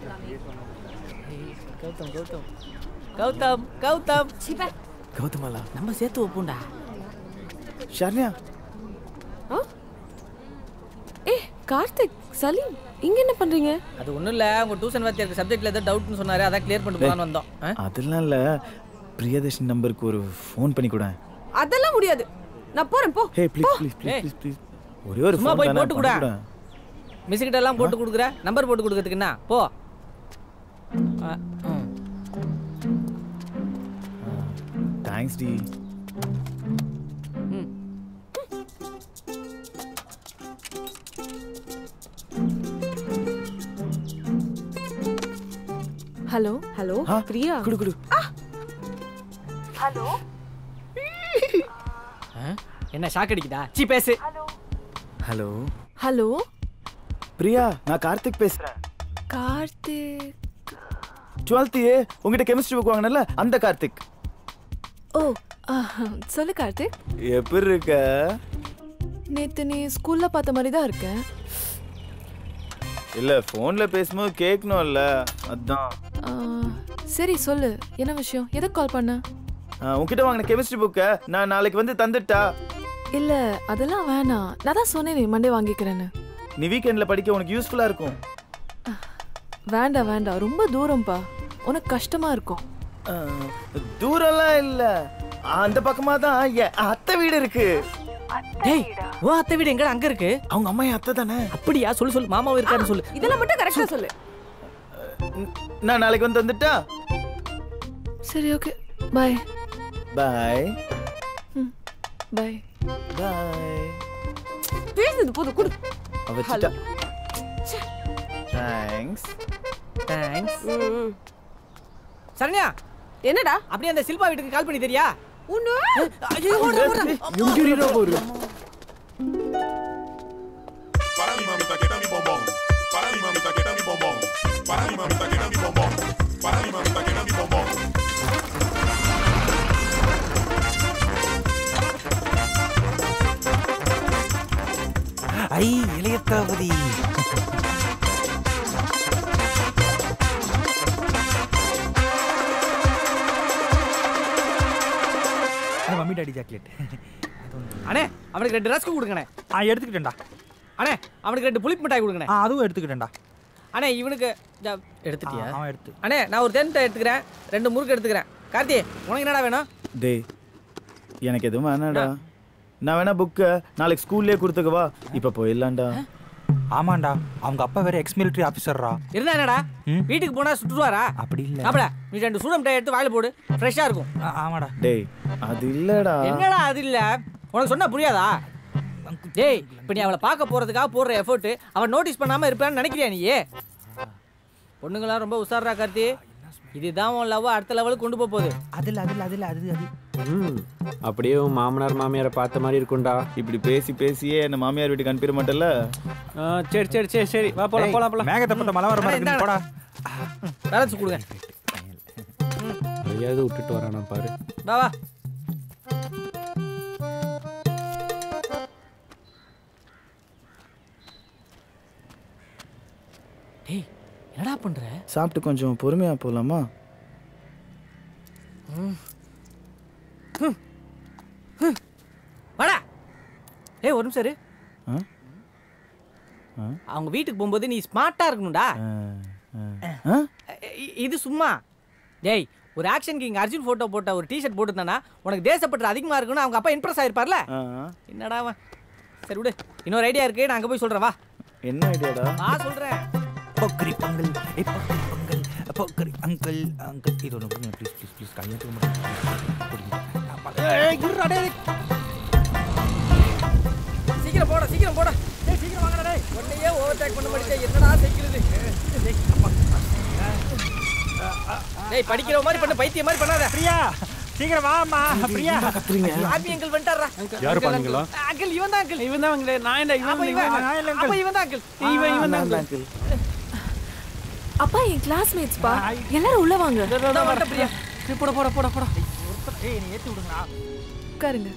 கௌதம் கௌதம் கௌதம் கௌதம் கௌதமாலா நம்ம சேர்த்து வைப்போம்டா ஷர்ணியா ஏ கார்த்திக் சலீம் இங்க என்ன பண்றீங்க அது ஒன்றும் இல்லை உங்கள் டியூஷன் வாத்தியாருக்கு சப்ஜெக்ட்டில் ஏதோ டவுட்னு சொன்னாரு அதான் கிளியர் பண்ணிட்டு போகலான்னு வந்தோம் ஆ? அதெல்லாம் இல்ல பிரியதர்ஷினி நம்பருக்கு ஒரு ஃபோன் பண்ணி கூட அதெல்லாம் முடியாது நான் போறேன் போ ஹே ப்ளீஸ் ப்ளீஸ் ப்ளீஸ் ஏய். ப்ளீஸ் ப்ளீஸ் ஒரே ஒரு சும்மா ஃபோன் போய் தானே போட்டு கூட. பண்ணி மிஸ் கிட்ட எல்லாம் போட்டு கொடுக்குற நம்பர் போட்டு கொடுக்கறதுக்கு என்ன போ ஆ, ம். தேங்க்ஸ் டி ம். ஹலோ ஹலோ ஆ, பிரியா குடு குடு ஹலோ ஆ? என்ன ஷாக் அடிக்குதா சீ பேசு ஹலோ ஹலோ பிரியா நான் கார்த்திக் பேசுறேன் கார்த்திக் டுவெல்த் ஏ உங்ககிட்ட கெமிஸ்ட்ரி புக் வாங்கினல அந்த கார்த்திக் ஓ ஆஹா, சொல்லு கார்த்திக் எப்படி இருக்க நேத்து நீ ஸ்கூல்ல பார்த்த மாதிரி தான் இருக்கேன் இல்ல போன்ல பேசும்போது கேட்கணும்ல அதான் ஆ, சரி சொல்லு என்ன விஷயம் எதுக்கு கால் பண்ண ஆ, உன்கிட்ட வாங்கின கெமிஸ்ட்ரி புக்கை நான் நாளைக்கு வந்து தந்துட்டா இல்ல அதெல்லாம் வேணாம் நான் தான் சொன்னேனே மண்டே வாங்கிக்கிறேன்னு நீ வீக்கெண்ட்ல படிக்க உனக்கு யூஸ்ஃபுல்லா இருக்கும் வேண்டாம் வேண்டாம் ரொம்ப தூரம்ப்பா உனக்கு கஷ்டமா இருக்கும் ஆ, தூரம்லாம் இல்ல அந்த பக்கமா தான் என் அத்தை வீடு இருக்கு டேய் ஓ அத்தை வீடு எங்கடா அங்க இருக்கு அவங்க அம்மா என் அத்தை தானே அப்படியா சொல்லு சொல்லு மாமாவும் இருக்காருன்னு சொல்லு இதெல்லாம் மட்டும் கரெக்டா சொல்லு நான் நாளைக்கு வந்து தந்துட்டா சரி ஓகே பாய் பாய் பாய் பாய் பேசுது போதும் கொடு வச்சுட்டா தேங்க்ஸ் தேங்க்ஸ் சரண்யா என்னடா அப்படியே அந்த சில்பா வீட்டுக்கு கால் பண்ணி தெரியா ஒண்ணு ஐயோ ஓடுறா, ஓடுறா. எங்கிரீரா போரு Para mi mamita que está mi bombón. Para mi mamita que está mi bombón. Para mi mamita que está mi bombón. Para mi mamita que está mi bombón. ஐ இளைய தளபதி மம்மி டாடி சாக்லேட் அண்ணே அவனுக்கு ரெண்டு rusk கொடுங்கண்ணே ஆ எடுத்துக்கிட்டேன்டா அண்ணே அவனுக்கு ரெண்டு புளிப்பு மிட்டாய் கொடுங்கண்ணே ஆ அதுவும் எடுத்துக்கிட்டேன்டா அண்ணே இவனுக்கு இந்த- ஆ, எடுத்துட்டியா அவன் எடுத்து அண்ணே நான் ஒரு டென்த்தை எடுத்துக்கிறேன் ரெண்டு முறுக்கு எடுத்துக்கிறேன் கார்த்தி உனக்கு என்னடா வேணும் டேய் எனக்கு எதுவும் வேணாடா நான் வேணா புக்கை நாளைக்கு ஸ்கூல்லே கொடுத்துக்கவா இப்போ போயிடலாம்டா ஆமாண்டா அவங்க அப்பா வேற எக்ஸ் மிலிட்டரி ஆஃபீஸர்ரா இருந்தா என்னடா ம். வீட்டுக்கு போனா சுட்டுருவாரா அப்படி இல்ல அப்பட நீ ரெண்டு சூடம் மிட்டாய் எடுத்து வாயில போடு ஃப்ரெஷ்ஷா இருக்கும் ஆ, ஆமாடா டேய் அது இல்லடா என்னடா அது இல்ல உனக்கு சொன்னா புரியாதா டேய் இப்போ நீ அவளை பார்க்க போறதுக்காக போடுற எஃபோர்ட் அவன் நோட்டீஸ் பண்ணாம இருப்பான்னு நினைக்கிறியா நீ பொண்ணுங்களாம் ரொம்ப உஷாரா கார்த்தி இதுதான் உன் லவ் அடுத்த லெவலுக்கு கொண்டு போக போகுது அதில் அதில் அதில் அது அது ம் அப்படியே உன் மாமனார் மாமியாரை பார்த்த மாதிரி இருக்கும்டா இப்படி பேசி பேசியே என்ன மாமியார் வீட்டுக்கு அனுப்பிட மாட்டேல்ல ஆ, சரி சரி சரி சரி வா போலாம் போலாம் போலாம் மேகத்தை பட்ட மலை வர மாதிரி இருக்கு, நீ போடா பேலன்ஸ் கொடுங்க எதையாவது விட்டுட்டு வரானா பாரு வா வா டேய் என்னடா பண்ற சாப்பிட்டு கொஞ்சம் பொறுமையா போலாமா வாடா ஏய் ஒரு நிமிஷம் இரு ஆ? அவங்க வீட்டுக்கு போகும்போது நீ ஸ்மார்ட்டா இருக்கணும்டா ஆ, ஆ. ஆ? இ- இது சும்மா டேய் ஒரு ஆக்ஷன் கிங் அர்ஜுன் போட்டோ போட்ட ஒரு டிஷர்ட் போட்டுருந்தானா உனக்கு தேசப்பற்று அதிகமா இருக்குன்னு அவங்க அப்பா இம்ப்ரெஸ் ஆயிருப்பார்ல ஆ. என்னடா அவன் சரி விடு இன்னொரு ஐடியா இருக்கு நான் அங்க போய் சொல்றேன் வா என்ன ஐடியாடா வா சொல்றேன் பொக்கரி பொங்கல் ஏ பொக்கரி பொங்கல் பொக்கரி அங்கிள் அங்கிள் இது ஒன்று கொடுங்க ப்ளீஸ் ப்ளீஸ் ப்ளீஸ் கையாட்டு சீக்கிரம் போடா சீக்கிரம் போடா டேய் சீக்கிரம் வாங்கடா டேய் உன்னையே ஓவர்டேக் பண்ண மாட்டே என்னடா சைக்கிள் டேய் அப்பா. டேய் படிக்கிற மாதிரி பண்ணு பைத்தியம் மாதிரி பண்ணாத பிரியா சீக்கிரம் வாமா பிரியா ஹாப்பி அங்கிள் வந்துட்டாரா யாரு பண்ணீங்களா அங்கிள் இவன் தான் அங்கிள் இவன் தான் அவங்களே நான் என்ன அப்ப இவன் நான் இல்ல அப்ப இவன் தான் அங்கிள் இவன் இவன் தான் நான் uncle. அப்பா என் கிளாஸ்மேட்ஸ் பா எல்லாரும் உள்ள வாங்க நான் வந்துட்டேன் பிரியா போட போட போட போட ஏய் நீ ஏற்றி விடுங்கண்ணா உட்காருங்க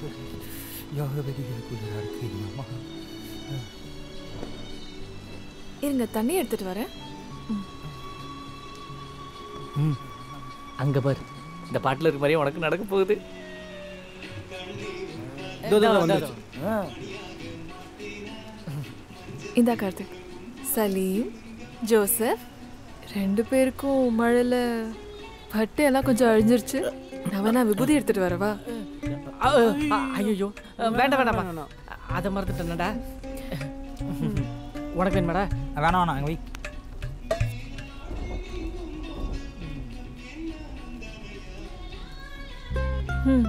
யோக வெதிகள் குளிரா இருக்கு அம்மா இருங்க தண்ணி எடுத்துட்டு வரேன் அங்க பாரு இந்த பாட்டுல இருக்க மாதிரியே உனக்கு நடக்க போகுது இதோ, இதோ, இதோ, வந்துருச்சு. இதோ. ஆ, இந்தா கார்த்திக் சலீம் ஜோசப் ரெண்டு பேருக்கும் மழையில பட்டு எல்லாம் கொஞ்சம் அழிஞ்சிருச்சு நான் வேணா விபூதி எடுத்துட்டு வரவா ஐயோ வேண்டாம் வேண்டாம் அதை மறந்துட்டேன்டா உனக்கு வேணுமாடா வேணாம் வேணாம் அங்கே வை ம்.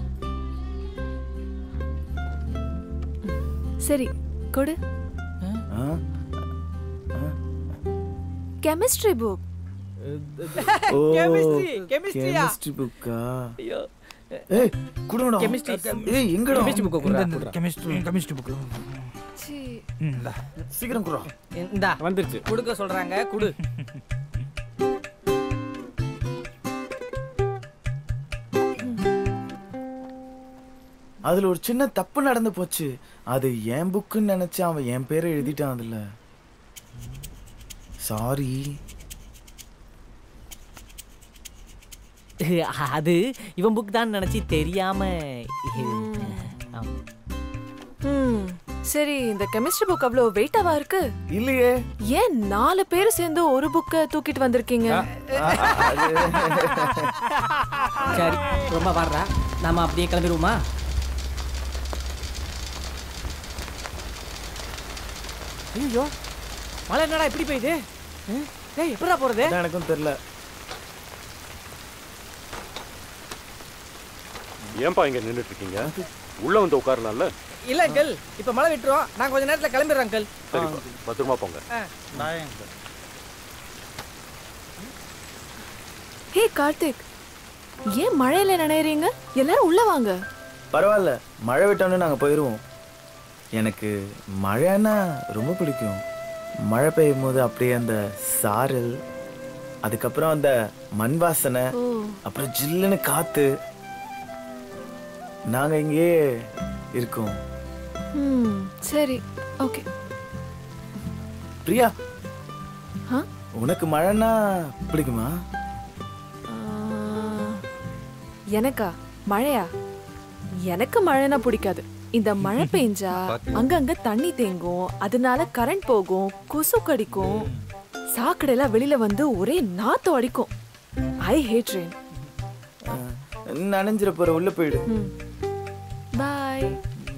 சரி கொடு ஆ, கெமிஸ்ட்ரி புக் ஓ Chemistry, chemistry-யா? கெமிஸ்ட்ரி புக்கா ஐயோ ஏய் குடுடா Chemistry. ஏய் எங்கடா கெமிஸ்ட்ரி புக்கு இந்த குடுறா இந்த கெமிஸ்ட்ரி கெமிஸ்ட்ரி புக்கு சீ ம் இந்தா சீக்கிரம் குடுறா இந்தா வந்துருச்சு கொடுக்க சொல்றாங்க குடு அதுல ஒரு சின்ன தப்பு நடந்து போச்சு அது என் புக்குன்னு நினைச்சு அவன் என் பேரை எழுதிட்டான் அதுல சாரி அது இவன் புக் தான் நினைச்சு தெரியாம ஆமா. ம் சரி இந்த கெமிஸ்ட்ரி புக் அவ்வளோ வெயிட்டாவா இருக்கு இல்லையே ஏன் நாலு பேர் சேர்ந்து ஒரு புக்கை தூக்கிட்டு வந்திருக்கீங்க சரி ரொம்ப வர்றா நாம அப்படியே கிளம்பிடுவோமா ஐயோ மழை என்னடா இப்படி பெய்யுது ம்? டேய் எப்படா போறது அதான் எனக்கும் தெரியல ஏன்பா இங்க நின்னுட்டு இருக்கீங்க உள்ள வந்து உட்காரலாம்ல இல்ல அங்கிள் இப்ப மழை விட்டுரும் நான் கொஞ்ச நேரத்துல கிளம்பிடுறேன் அங்கிள் சரிப்பா பத்திரமா போங்க ஹே கார்த்திக் ஏன் மழையில நனையறீங்க எல்லாரும் உள்ள வாங்க பரவாயில்ல மழை விட்டோன்னு நாங்க போயிடுவோம் எனக்கு மழைன்னா ரொம்ப பிடிக்கும் மழை பெய்யும் போது அப்படியே அந்த சாரல் அதுக்கப்புறம் அந்த மண் வாசனை ஓ அப்புறம் ஜில்லுன்னு காத்து நாங்க இங்கேயே இருக்கோம் ம் சரி ஓகே பிரியா ஆ உனக்கு மழைன்னா பிடிக்குமா ஆ, எனக்கா மழையா எனக்கு மழைனா பிடிக்காது இந்த மழை பெஞ்சா அங்கங்க தண்ணி தேங்கும் அதனால கரண்ட் போகும் கொசு கடிக்கும் சாக்கடைலாம் வெளியில வந்து ஒரே நாத்தம் அடிக்கும் ஐ ஹேட் ரெயின் அஹ், நனைஞ்சிர போற உள்ள போயிடு பாய்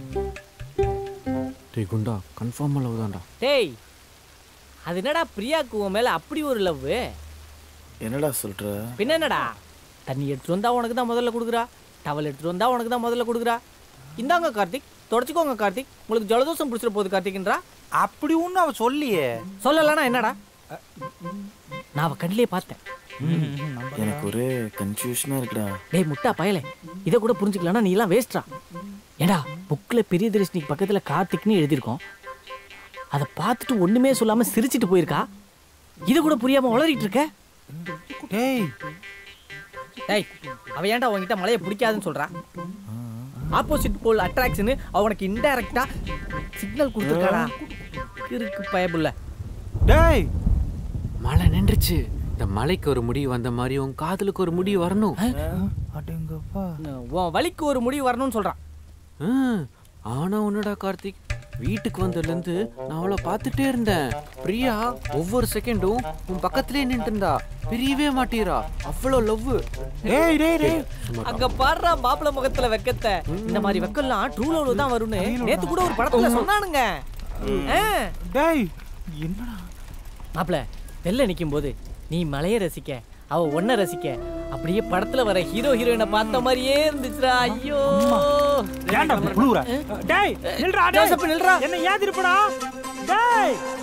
டேய் குண்டா கன்ஃபார்ம் லவ் தான்டா டேய் அது என்னடா பிரியாக்கு உன் மேல அப்படி ஒரு லவ் என்னடா சொல்ற பின்ன என்னடா தண்ணி எடுத்துட்டு வந்தா உனக்கு தான் முதல்ல கொடுக்குறா டவல் எடுத்துட்டு வந்தா உனக்கு தான் முதல்ல கொடுக்குறா இந்தாங்க கார்த்திக் தொடச்சிக்கோங்க கார்த்திக் உங்களுக்கு ஜலதோஷம் பிடிச்சிட போகுது கார்த்திக்ன்றா அப்படி ஒன்றும் அவ சொல்லியே சொல்லலன்னா என்னடா நான் அவ கண்ணிலே பார்த்தேன் எனக்கு ஒரே கன்ஃபியூஷனா இருக்குடா டேய் முட்டா பயலே இதை கூட புரிஞ்சுக்கலன்னா நீ எல்லாம் வேஸ்ட்ரா ஏடா புக்கில் பெரிய தரிசனிக்கு பக்கத்தில் கார்த்திக்னு எழுதியிருக்கோம் அதை பார்த்துட்டு ஒன்றுமே சொல்லாமல் சிரிச்சிட்டு போயிருக்கா இது கூட புரியாமல் உளறிட்டு இருக்க டேய் டேய் அவ ஏன்டா உன்கிட்ட மழையை பிடிக்காதுன்னு சொல்றா ஆப்போசிட் போல் அட்ராக்ஷன் அவனுக்கு இன்டைரக்டா சிக்னல் கொடுத்துருக்காடா இருக்கு பயபுள்ள டேய் மழை நின்றுச்சு இந்த மலைக்கு ஒரு முடிவு வந்த மாதிரி உன் காதலுக்கு ஒரு முடிவு வரணும் அடேங்கப்பா உன் வலிக்கு ஒரு முடிவு வரணும்னு சொல்றான் ஆ, ஆனா உன்னடா கார்த்திக் வீட்டுக்கு வந்ததுலேருந்து நான் அவளை பார்த்துட்டே இருந்தேன் பிரியா ஒவ்வொரு செகண்டும் உன் பக்கத்துலயே நின்று இருந்தா பிரியவே மாட்டீரா அவ்வளோ லவ் டேய் டேய் டேய் அங்க பாடுறா மாப்பிள முகத்துல வெக்கத்தை இந்த மாதிரி வெக்கம்லாம் ட்ரூ லவ்ல தான் வரும்னு நேத்து கூட ஒரு படத்துல சொன்னானுங்க ஆ. டேய் என்னடா மாப்பிள வெளில நிக்கும் போது நீ மலையை ரசிக்க அவ ஒன்ன ரசிக்க அப்படியே படத்துல வர ஹீரோ ஹீரோயினை பார்த்த மாதிரியே இருந்துச்சுடா ஐயோ ஏன்டா இப்படி புழுவுற டேய் நில்றா டேய் ஜோசப் நில்றா என்ன ஏன் திருப்படா டேய்